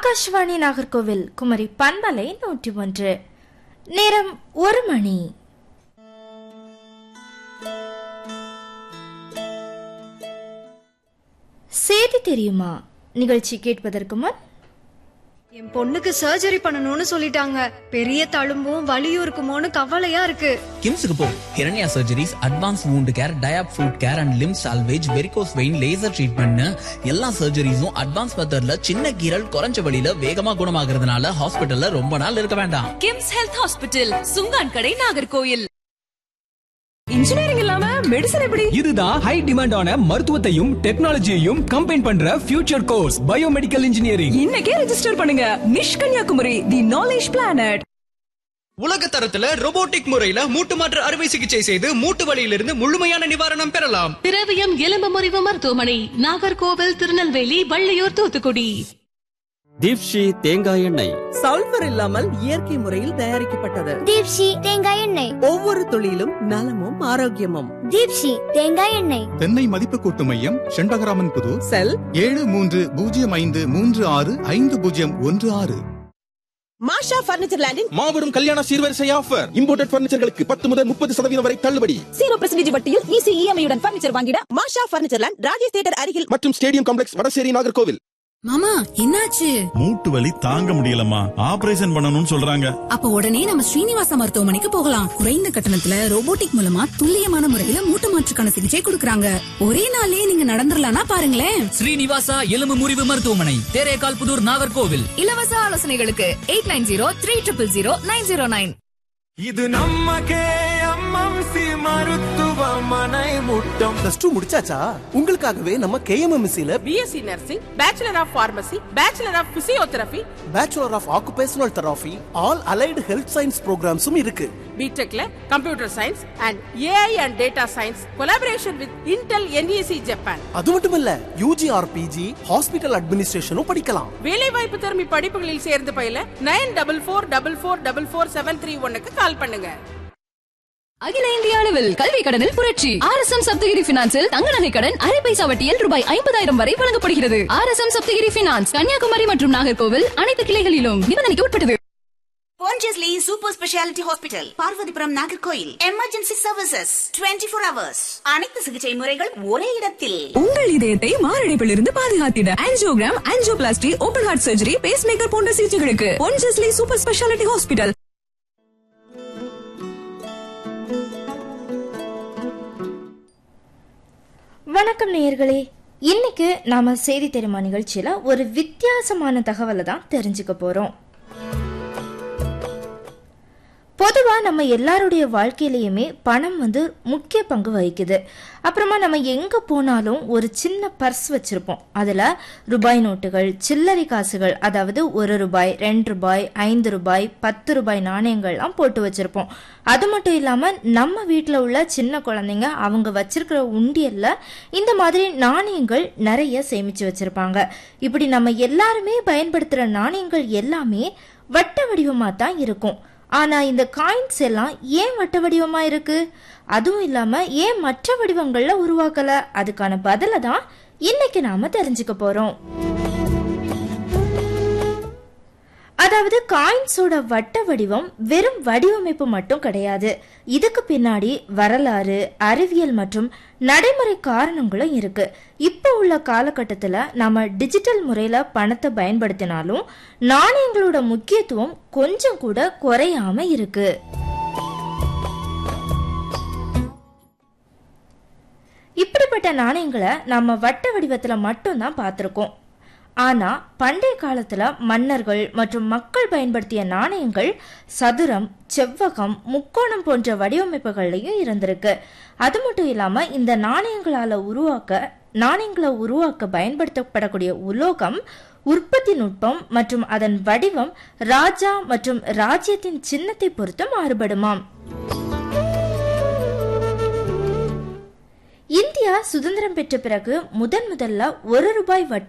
ஆகாஷ்வாணி நாகர்கோவில் குமரி பண்பலை நூற்றி ஒன்று நேரம் ஒரு மணி செய்தி தெரியுமா நிகழ்ச்சி கேட்பதற்கு முன் என் பொண்ணுக்கு சர்ஜரி பண்ணணும்னு சொல்லிட்டாங்க பெரிய தழும்பும் வலியும் இருக்குமோன்னு கவலையா இருக்கு கிம்ஸுக்கு போ Hiranya surgeries advance wound care diabetic foot care and limb salvage varicose vein laser ட்ரீட்மெண்ட்னு எல்லா சர்ஜரிஸும் அட்வான்ஸ் மெத்தட்ல சின்ன கீரல் குறைஞ்ச வழியில வேகமா குணமாகறதுனால ஹாஸ்பிட்டல்ல ரொம்ப நாள் இருக்க வேண்டாம் கிம்ஸ் ஹெல்த் ஹாஸ்பிட்டல் சுங்கான் கடை நாகர்கோயில் இன்ஜினியரிங் இல்லாம மெடிசன் எப்படி இதுதான் ஹை டிமாண்ட் ஆன மருத்துவத்தையும் டெக்னாலஜியையும் கம்பைன் பண்ற ஃபியூச்சர் கோர்ஸ் பயோமெடிக்கல் இன்ஜினியரிங் இன்னைக்கே ரெஜிஸ்டர் பண்ணுங்க Niche Kanyakumari the knowledge planet உலக தரத்துல robotic முறையில மூட்டு மாற்று அறுவை சிகிச்சை செய்து மூட்டு வலியிலிருந்து முழுமையான நிவாரணம் பெறலாம் திரவியம் எலும்பு முறிவு மருத்துவமனை நாகர்கோவில் திருநெல்வேலி வள்ளியூர் தூத்துக்குடி தீப்ஷி தேங்காய் எண்ணெய் சல்பர் இல்லாமல் இயற்கை முறையில் தயாரிக்கப்பட்டது தீப்ஷி தேங்காய் எண்ணெய் ஒவ்வொரு துளியிலும் நலமும் ஆரோக்கியமும் தீப்ஷி தேங்காய் எண்ணெய் தென்னை மதிப்பு கூட்டு மையம் செண்பகராமன் புது செல் ஏழு மூன்று பூஜ்ஜியம் ஐந்து மூன்று ஆறு ஐந்து பூஜ்ஜியம் ஒன்று ஆறு மாஷா பர்னிச்சர் லேண்டின் மாபெரும் கல்யாண சீர்வரிசை ஆஃபர் இம்போர்ட்டட் பர்னிச்சர்களுக்கு பத்து முதல் முப்பது சதவீதம் வரை தள்ளுபடி சீரோ பிரசன்டேஜ் வட்டியில் ஈஸி இஎம்ஐயுடன் பர்னிச்சர் வாங்கிட Masha furniture land Rajesh theatre அருகில் மற்றும் ஸ்டேடியம் காம்ப்ளெக்ஸ் வடசேரி நாகர்கோவில் மாமா என்னாச்சு மூட்டு வலி தாங்க முடியலம்மா ஆபரேஷன் பண்ணணும்னு சொல்றாங்க அப்ப உடனே நம்ம ஸ்ரீனிவாசா மருத்துவமனைக்கு போகலாம் குறைந்த கட்டணத்துல ரோபோட்டிக் மூலமா துல்லியமான முறையில மூட்டு மாற்றுக்கான சிகிச்சை கொடுக்கறாங்க ஒரே நாள்லயே நீங்க நடந்துடலாம்னா பாருங்களேன் ஸ்ரீனிவாசா எலும்பு முறிவு மருத்துவமனை தேரேகால் புதூர் நாகர்கோவில் இலவச ஆலோசனைகளுக்கு eight nine zero three triple zero nine zero nine இது நம்ம கேஎம்எம்சி மருத்துவமனை முட்டம் பிளஸ் டூ முடிச்சாச்சா உங்களுக்காகவே நம்ம கேஎம்எம்சில BSc nursing bachelor of pharmacy bachelor of physiotherapy bachelor of occupational therapy all allied health science ப்ரோக்ராம்ஸும் இருக்கு பிடெக்ல computer science and AI and data science collaboration with Intel NEC Japan அது மட்டும் இல்ல யூஜி ஆர் பிஜி ஹாஸ்பிட்டல் அட்மினிஸ்ட்ரேஷனும் படிக்கலாம் வேலைவாய்ப்பு திறமை படிப்புகளில் சேர்ந்து பயில nine double four double four double four seven three ஒன்னுக்கு கால் பண்ணுங்க அகில இந்திய அளவில் கல்வி கடனில் புரட்சி ஆர் எஸ் எம் சப்தகிரி பினான்சில் தங்க நகை கடன் அரை பைசா வட்டியில் ரூபாய் ஐம்பதாயிரம் வரை வழங்கப்படுகிறது R S M Sapthagiri finance Kanyakumari மற்றும் நாகர்கோவில் அனைத்து கிளைகளிலும் நிபந்தனைக்கு உட்பட்டது Pondicherry Super Speciality Hospital, Parvathipuram Nagercoil emergency services 24 four hours அனைத்து சிகிச்சை முறைகள் ஒரே இடத்தில் உங்கள் இதயத்தை மாரடைப்பில் இருந்து பாதுகாத்திட angiogram angioplasty open heart surgery pacemaker போன்ற சிகிச்சைகளுக்கு பொன்ஜஸ்லி சூப்பர் ஸ்பெஷாலிட்டி ஹாஸ்பிட்டல் வணக்கம் நேயர்களே இன்னைக்கு நாம செய்தி தெரியுமா நிகழ்ச்சியில ஒரு வித்தியாசமான தகவலை தான் தெரிஞ்சுக்க போறோம் பொதுவா நம்ம எல்லாருடைய வாழ்க்கையிலயுமே பணம் வந்து முக்கிய பங்கு வகிக்குது அப்புறமா நம்ம எங்க போனாலும் ஒரு சின்ன பர்ஸ் வச்சிருப்போம் அதுல ரூபாய் நோட்டுகள் சில்லறை காசுகள் அதாவது ஒரு ரூபாய் ரெண்டு ரூபாய் ஐந்து ரூபாய் பத்து ரூபாய் நாணயங்கள்லாம் போட்டு வச்சிருப்போம் அது மட்டும் இல்லாம நம்ம வீட்டில் உள்ள சின்ன குழந்தைங்க அவங்க வச்சிருக்கிற உண்டியல்ல இந்த மாதிரி நாணயங்கள் நிறைய சேமிச்சு வச்சிருப்பாங்க இப்படி நம்ம எல்லாருமே பயன்படுத்துற நாணயங்கள் எல்லாமே வட்ட வடிவமா தான் இருக்கும் ஆனா இந்த காயின்ஸ் எல்லாம் ஏன் வட்ட வடிவமா இருக்கு அதுவும் இல்லாம ஏன் மற்ற வடிவங்கள்ல உருவாக்கல அதுக்கான பதில தான் இன்னைக்கு நாம தெரிஞ்சுக்க போறோம் அதாவது காயின்ஸோட வட்ட வடிவம் வெறும் வடிவமைப்பு மட்டும் கிடையாது இதுக்கு பின்னாடி வரலாறு அறிவியல் மற்றும் நடைமுறை காரணங்களும் இருக்கு இப்போ உள்ள காலகட்டத்தில் நாம டிஜிட்டல் முறையில் பணத்தை பயன்படுத்தினாலும் நாணயங்களோட முக்கியத்துவம் கொஞ்சம் கூட குறையாம இருக்கு இப்படிப்பட்ட நாணயங்களை நம்ம வட்ட வடிவத்தில் மட்டும்தான் பார்த்துருக்கோம் ஆனா பண்டைய காலத்துல மன்னர்கள் மற்றும் மக்கள் பயன்படுத்திய நாணயங்கள் சதுரம் செவ்வகம் முக்கோணம் போன்ற வடிவமைப்புகள்லையும் இருந்திருக்கு அது மட்டும் இல்லாம இந்த நாணயங்களால உருவாக்க நாணயங்களை உருவாக்க பயன்படுத்தப்படக்கூடிய உலோகம் உற்பத்தி நுட்பம் மற்றும் அதன் வடிவம் ராஜா மற்றும் ராஜ்யத்தின் சின்னத்தை பொறுத்து மாறுபடுமாம் இந்தியா சுதந்திரம் பெற்ற பிறகு முதன் முதல்ல ஒரு ரூபாய் வட்ட